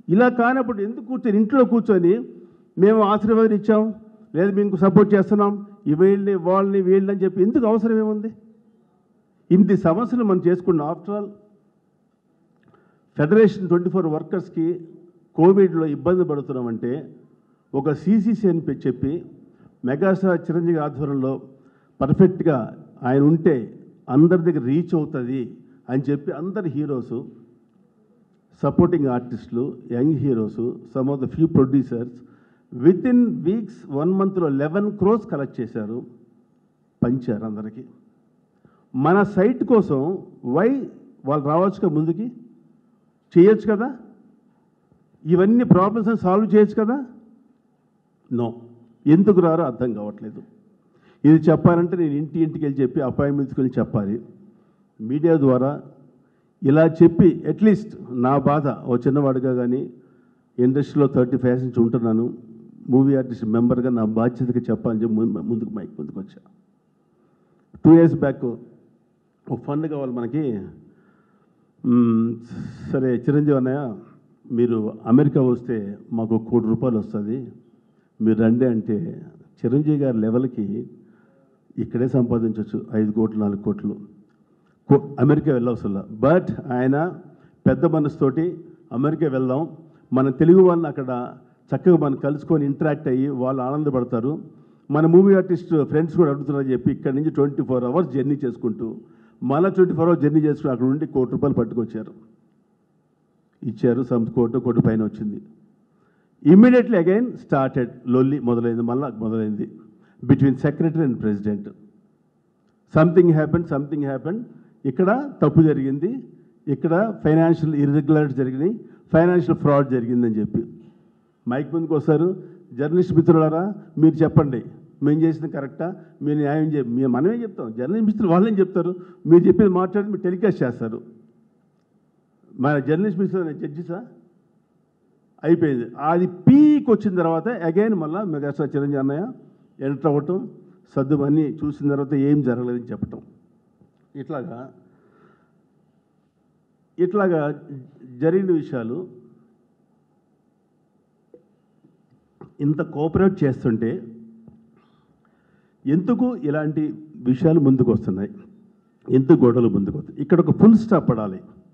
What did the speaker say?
ఇలా కానప్పుడు ఎందుకు కూర్చొని ఇంట్లో కూర్చొని మేము ఆశీర్వాదం ఇచ్చాం లేదు మీకు సపోర్ట్ చేస్తున్నాం ఈ వీళ్ళని వాళ్ళని వీళ్ళని అని చెప్పి ఎందుకు అవసరం ఏముంది ఇన్ని సమస్యలు మనం చేసుకున్నాం after all federation twenty four వర్కర్స్కి కోవిడ్లో ఇబ్బంది పడుతున్నామంటే ఒక సీసీసీ అని పె- చెప్పి మెగాస్టార్ చిరంజీవి ఆధ్వర్యంలో పర్ఫెక్ట్గా ఆయన ఉంటే అందరి దగ్గర రీచ్ అవుతుంది అని చెప్పి అందరి హీరోసు సపోర్టింగ్ ఆర్టిస్టులు young heroes some of the few producers with in weeks one మంత్లో లెవెన్ క్రోస్ కలెక్ట్ చేశారు పంచారు అందరికీ మన సైట్ కోసం వై వాళ్ళు రావచ్చుగా ముందుకి చేయొచ్చు కదా ఇవన్నీ ప్రాబ్లమ్స్ సాల్వ్ చేయొచ్చు కదా నో ఎందుకు రారో అర్థం కావట్లేదు ఇది చెప్పాలంటే నేను ఇంటి ఇంటికి వెళ్ళి చెప్పి అపాయింట్మెంట్స్కి వెళ్ళి చెప్పాలి మీడియా ద్వారా ఇలా చెప్పి అట్లీస్ట్ నా బాధ ఓ చిన్నవాడుగా కానీ ఇండస్ట్రీలో థర్టీ ఫైవ్ నుంచి ఉంటున్నాను మూవీ ఆర్టిస్ట్ మెంబర్గా నా బాధ్యతగా చెప్పాలని చెప్పి ముందు- ముందుకు మైక్ ముందుకు వచ్చా టూ ఇయర్స్ బ్యాక్ ఒక ఫండ్ కావాలి మనకి మ్మ్, సరే చిరంజీవి అన్నయ్య మీరు అమెరికా వస్తే మాకు ఒక కోటి రూపాయలు వస్తుంది మీరు రండి అంటే చిరంజీవి గారి లెవెల్కి ఇక్కడే సంపాదించవచ్చు ఐదు కోట్లు నాలుగు కోట్లు కో- అమెరికా వెళ్ళవసల బట్ ఆయన పెద్ద మనసుతోటి అమెరికా వెళ్దాం మన తెలుగు వాళ్ళని అక్కడ చక్కగా మనం కలుసుకొని ఇంటరాక్ట్ అయ్యి వాళ్ళు ఆనందపడతారు మన మూవీ ఆర్టిస్ట్ ఫ్రెండ్స్ కూడా అడుగుతున్నారని చెప్పి ఇక్కడ నుంచి ట్వంటీ ఫోర్ అవర్స్ జర్నీ చేసుకుంటూ మళ్ళీ ట్వంటీ ఫోర్ అవర్స్ జర్నీ చేసుకుని అక్కడ ఉండి కోటి రూపాయలు పట్టుకొచ్చారు ఇచ్చారు సమ్ కోటి కోటి పైన వచ్చింది ఇమ్మీడియట్లీ అగైన్ స్టార్టెడ్ లొల్లి మొదలైంది మళ్ళీ మొదలైంది between secretary and president something happen something happen ఇక్కడ తప్పు జరిగింది ఇక్కడ ఫైనాన్షియల్ ఇర్రెగ్యులారిటీ జరిగినాయి ఫైనాన్షియల్ ఫ్రాడ్ జరిగిందని చెప్పి మైక్ ముందుకు వస్తారు జర్నలిస్ట్ మిత్రులారా మీరు చెప్పండి మేము చేసింది కరెక్టా మీరు న్యాయం చే మేము మనమే చెప్తాం జర్నలిస్ట్ మిత్రులు వాళ్ళేం చెప్తారు మీరు చెప్పేది మాట్లాడి మీరు టెలికాస్ట్ చేస్తారు మన జర్నలిస్ట్ మిత్రులు జడ్జిసా అయిపోయింది అది పీక్ వచ్చిన తర్వాత అగైన్ మళ్ళీ మెగాస్టార్ చిరంజీవి అన్నయ్య ఎంటర్ అవ్వటం సర్దు అన్నీ చూసిన తర్వాత ఏం జరగలేదని చెప్పటం ఇట్లాగా ఇట్లాగా జరిగిన విషయాలు ఇంత కోఆపరేట్ చేస్తుంటే ఎందుకు ఇలాంటి విషయాలు ముందుకు వస్తున్నాయి ఎందుకు గొడవలు ముందుకు వస్తాయి ఇక్కడ ఒక ఫుల్ స్టాప్ పడాలి